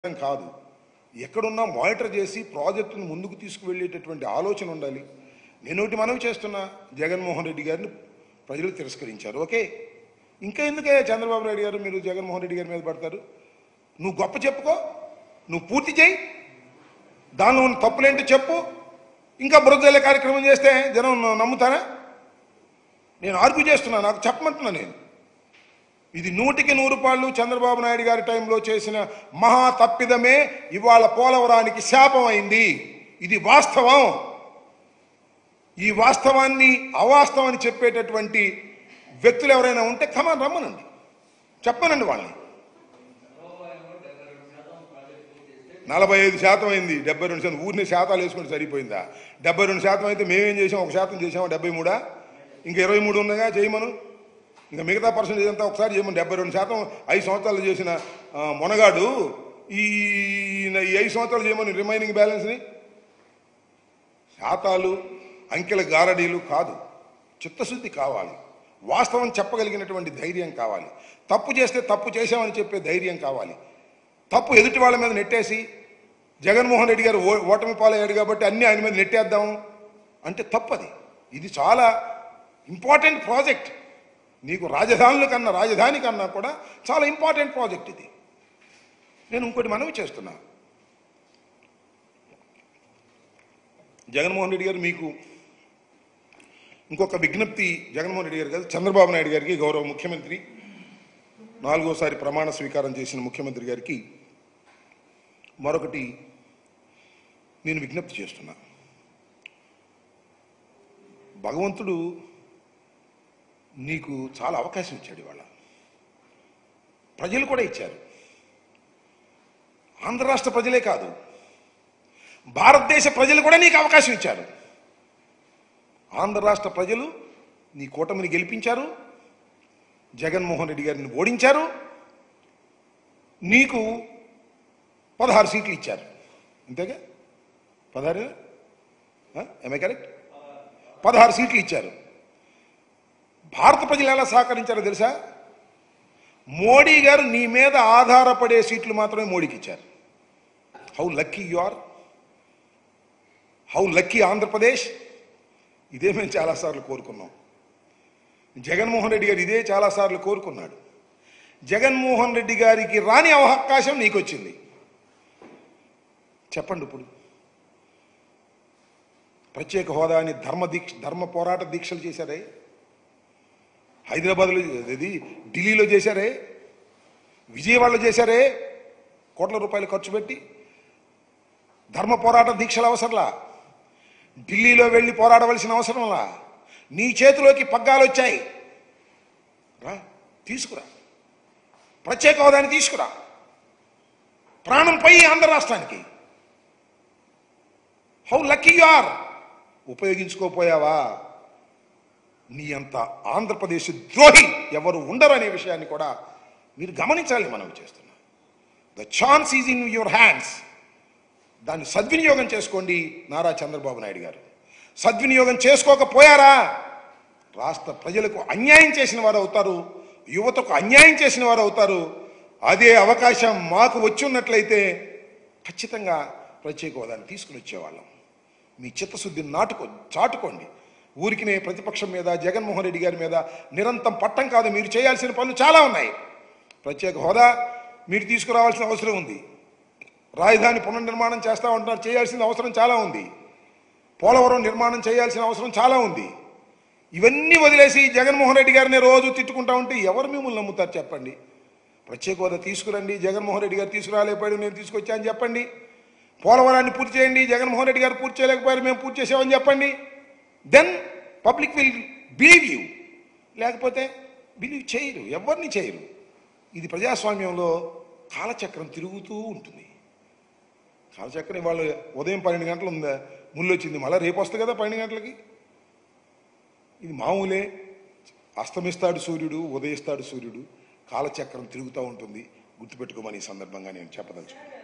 చేయడం కాదు ఎక్కడున్నా మానిటర్ చేసి ప్రాజెక్టును ముందుకు తీసుకువెళ్ళేటటువంటి ఆలోచన ఉండాలి నేను ఒకటి మనవి చేస్తున్నా జగన్మోహన్ రెడ్డి గారిని ప్రజలు తిరస్కరించారు ఓకే ఇంకా ఎందుకే చంద్రబాబు నాయుడు గారు మీరు జగన్మోహన్ రెడ్డి గారి మీద పడతారు నువ్వు గొప్ప చెప్పుకో నువ్వు పూర్తి చేయి దానిలో ఉన్న తప్పులేంటో చెప్పు ఇంకా బురదల్లే కార్యక్రమం చేస్తే జనం నమ్ముతారా నేను ఆర్గ్యూ చేస్తున్నా నాకు చెప్పమంటున్నా నేను ఇది నూటికి నూరు రూపాయలు చంద్రబాబు నాయుడు గారి టైంలో చేసిన మహా తప్పిదమే ఇవాళ పోలవరానికి శాపం అయింది ఇది వాస్తవం ఈ వాస్తవాన్ని అవాస్తవాన్ని చెప్పేటటువంటి వ్యక్తులు ఎవరైనా ఉంటే కమాన్ రమ్మనండి చెప్పనండి వాళ్ళని నలభై ఐదు శాతం అయింది డెబ్బై రెండు శాతం ఊరిని శాతాలు వేసుకుంటే సరిపోయిందా డెబ్బై రెండు శాతం అయితే మేమేం చేసాం ఒక శాతం చేసామా డెబ్బై మూడా ఇంకా ఇరవై మూడు ఉన్నాయా చేయమను ఇంకా మిగతా పర్సెంటేజ్ అంతా ఒకసారి చేయమని డెబ్బై రెండు శాతం ఐదు సంవత్సరాలు చేసిన ఆ, మొనగాడు ఈ ఈ ఐదు సంవత్సరాలు చేయమని రిమైనింగ్ బ్యాలెన్స్ని శాతాలు అంకెల గారడీలు కాదు చిత్తశుద్ధి కావాలి వాస్తవం చెప్పగలిగినటువంటి ధైర్యం కావాలి తప్పు చేస్తే తప్పు చేశామని చెప్పే ధైర్యం కావాలి తప్పు ఎదుటి వాళ్ళ మీద నెట్టేసి జగన్మోహన్ రెడ్డి గారు ఓ- ఓటమి పాలయ్యాడు కాబట్టి అన్ని ఆయన మీద నెట్టేద్దాం అంటే తప్పది ఇది చాలా ఇంపార్టెంట్ ప్రాజెక్ట్ నీకు రాజధానుల కన్నా రాజధాని కన్నా కూడా చాలా ఇంపార్టెంట్ ప్రాజెక్ట్ ఇది నేను ఇంకోటి మనవి చేస్తున్నా జగన్మోహన్ రెడ్డి గారు మీకు ఇంకొక విజ్ఞప్తి జగన్మోహన్ రెడ్డి గారు కాదు చంద్రబాబు నాయుడు గారికి గౌరవ ముఖ్యమంత్రి నాలుగోసారి ప్రమాణ స్వీకారం చేసిన ముఖ్యమంత్రి గారికి మరొకటి నేను విజ్ఞప్తి చేస్తున్నా భగవంతుడు నీకు చాలా అవకాశం ఇచ్చాడు ఇవాళ ప్రజలు కూడా ఇచ్చారు ఆంధ్ర రాష్ట్ర ప్రజలే కాదు భారతదేశ ప్రజలు కూడా నీకు అవకాశం ఇచ్చారు ఆంధ్ర రాష్ట్ర ప్రజలు నీ కూటమిని గెలిపించారు జగన్మోహన్ రెడ్డి గారిని ఓడించారు నీకు పదహారు సీట్లు ఇచ్చారు అంతేగా పదహారు ఎంఐ కరెక్ట్ పదహారు సీట్లు ఇచ్చారు భారత ప్రజలు ఎలా సహకరించారో తెలుసా మోడీ గారు నీ మీద ఆధారపడే సీట్లు మాత్రమే మోడీకి ఇచ్చారు how lucky you are how lucky Andhra Pradesh ఇదే మేము చాలాసార్లు కోరుకున్నాం జగన్మోహన్ రెడ్డి గారు ఇదే చాలాసార్లు కోరుకున్నాడు జగన్మోహన్ రెడ్డి గారికి రాని అవకాశం నీకు వచ్చింది చెప్పండి ఇప్పుడు ప్రత్యేక హోదాని ధర్మ దీక్ష ధర్మ పోరాట దీక్షలు చేశారే హైదరాబాద్లో ఇది ఢిల్లీలో చేశారే విజయవాడలో చేశారే కోట్ల రూపాయలు ఖర్చు పెట్టి ధర్మ పోరాట దీక్షలు అవసరంలా ఢిల్లీలో వెళ్ళి పోరాడవలసిన అవసరంలా నీ చేతిలోకి పగ్గాలు వచ్చాయి రా తీసుకురా ప్రత్యేక హోదాని తీసుకురా ప్రాణం పై ఆంధ్ర రాష్ట్రానికి హౌ లక్కీ యు ఆర్ ఉపయోగించుకోపోయావా నీ అంత ఆంధ్రప్రదేశ్ ద్రోహి ఎవరు ఉండరు అనే విషయాన్ని కూడా మీరు గమనించాలి మనం చేస్తున్నాం the chance is in your hands దాన్ని సద్వినియోగం చేసుకోండి నారా చంద్రబాబు నాయుడు గారు సద్వినియోగం చేసుకోకపోయారా రాష్ట్ర ప్రజలకు అన్యాయం చేసిన వారు అవుతారు యువతకు అన్యాయం చేసిన వారు అవుతారు అదే అవకాశం మాకు వచ్చి ఉన్నట్లయితే ఖచ్చితంగా ప్రత్యేక హోదాన్ని తీసుకుని వచ్చేవాళ్ళం మీ చిత్తశుద్ధిని నాటుకో చాటుకోండి ఊరికినే ప్రతిపక్షం మీద జగన్మోహన్ రెడ్డి గారి మీద నిరంతరం పట్టం కాదు మీరు చేయాల్సిన పనులు చాలా ఉన్నాయి ప్రత్యేక హోదా మీరు తీసుకురావాల్సిన అవసరం ఉంది రాజధాని పునర్నిర్మాణం చేస్తా ఉంటున్నారు చేయాల్సిన అవసరం చాలా ఉంది పోలవరం నిర్మాణం చేయాల్సిన అవసరం చాలా ఉంది ఇవన్నీ వదిలేసి జగన్మోహన్ రెడ్డి గారిని రోజు తిట్టుకుంటా ఉంటే ఎవరు మిమ్మల్ని నమ్ముతారు చెప్పండి ప్రత్యేక హోదా తీసుకురండి జగన్మోహన్ రెడ్డి గారు తీసుకురాలేకపోయాడు నేను తీసుకొచ్చా అని చెప్పండి పోలవరాన్ని పూర్తి చేయండి జగన్మోహన్ రెడ్డి గారు పూర్తి చేయలేకపోయారు మేము పూర్తి చేసామని చెప్పండి then public will believe you లేకపోతే బిలీవ్ చేయరు ఎవరిని చేయరు ఇది ప్రజాస్వామ్యంలో కాలచక్రం తిరుగుతూ ఉంటుంది కాలచక్రం ఇవాళ ఉదయం పన్నెండు గంటలు ఉందా ముళ్ళు వచ్చింది మళ్ళీ రేపు వస్తుంది కదా పన్నెండు గంటలకి ఇది మామూలే అస్తమిస్తాడు సూర్యుడు ఉదయిస్తాడు సూర్యుడు కాలచక్రం తిరుగుతూ ఉంటుంది గుర్తుపెట్టుకోమని ఈ సందర్భంగా నేను చెప్పదలుచుకున్నాను